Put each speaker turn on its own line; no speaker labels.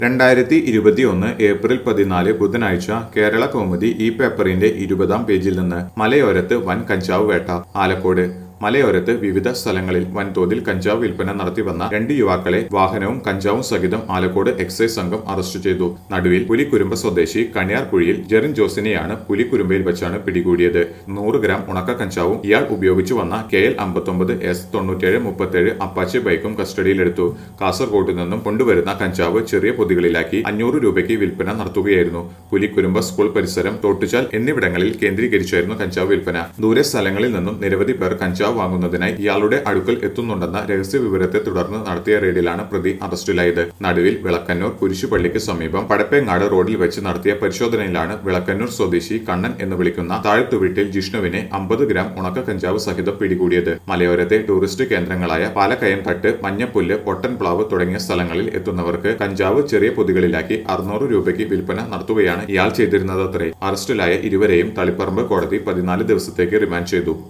രണ്ടായിരത്തി ഇരുപത്തിയൊന്ന് ഏപ്രിൽ പതിനാല് ബുധനാഴ്ച കേരള കൗമുദി ഈ പേപ്പറിന്റെ ഇരുപതാം പേജിൽ നിന്ന് മലയോരത്ത് വൻ കഞ്ചാവ് വേട്ട ആലക്കോട് മലയോരത്ത് വിവിധ സ്ഥലങ്ങളിൽ വൻതോതിൽ കഞ്ചാവ് വിൽപ്പന നടത്തിവന്ന രണ്ട് യുവാക്കളെ വാഹനവും കഞ്ചാവും സഹിതം ആലക്കോട് എക്സൈസ് സംഘം അറസ്റ്റ് ചെയ്തു നടുവിൽ പുലിക്കുരുമ്പ സ്വദേശി കണിയാർകുഴിയിൽ ജെറിൻ ജോസിനെയാണ് പുലിക്കുരുമ്പയിൽ വെച്ചാണ് പിടികൂടിയത് നൂറ് ഗ്രാം ഉണക്ക കഞ്ചാവും ഇയാൾ ഉപയോഗിച്ചു വന്ന കെ എൽ അമ്പത്തൊമ്പത് എസ് തൊണ്ണൂറ്റേഴ് മുപ്പത്തേഴ് അപ്പാച്ചി ബൈക്കും കസ്റ്റഡിയിലെടുത്തു കാസർഗോഡ് നിന്നും കൊണ്ടുവരുന്ന കഞ്ചാവ് ചെറിയ പൊതികളിലാക്കി അഞ്ഞൂറ് രൂപയ്ക്ക് വിൽപ്പന നടത്തുകയായിരുന്നു പുലിക്കുരുമ്പ സ്കൂൾ പരിസരം തോട്ടുചാൽ എന്നിവിടങ്ങളിൽ കേന്ദ്രീകരിച്ചായിരുന്നു കഞ്ചാവ് വിൽപ്പന ദൂരെ സ്ഥലങ്ങളിൽ നിന്നും നിരവധി പേർ കഞ്ചാവ് വാങ്ങുന്നതിനായി ഇയാളുടെ അടുക്കൽ എത്തുന്നുണ്ടെന്ന രഹസ്യ വിവരത്തെ തുടർന്ന് നടത്തിയ റെയ്ഡിലാണ് പ്രതി അറസ്റ്റിലായത് നടുവിൽ വിളക്കന്നൂർ കുരിശുപള്ളിക്ക് സമീപം പടപ്പേങ്ങാട് റോഡിൽ വെച്ച് നടത്തിയ പരിശോധനയിലാണ് വിളക്കന്നൂർ സ്വദേശി കണ്ണൻ എന്ന് വിളിക്കുന്ന താഴ്ത്തുവീട്ടിൽ ജിഷ്ണുവിനെ അമ്പത് ഗ്രാം ഉണക്ക കഞ്ചാവ് സഹിതം പിടികൂടിയത് മലയോരത്തെ ടൂറിസ്റ്റ് കേന്ദ്രങ്ങളായ പാലക്കയംതട്ട് മഞ്ഞപ്പുല്ല് പൊട്ടൻപ്ലാവ് തുടങ്ങിയ സ്ഥലങ്ങളിൽ എത്തുന്നവർക്ക് കഞ്ചാവ് ചെറിയ പൊതികളിലാക്കി അറുന്നൂറ് രൂപയ്ക്ക് വിൽപ്പന നടത്തുകയാണ് ഇയാൾ ചെയ്തിരുന്നതത്രേ അറസ്റ്റിലായ ഇരുവരെയും തളിപ്പറമ്പ് കോടതി പതിനാല് ദിവസത്തേക്ക് റിമാൻഡ് ചെയ്തു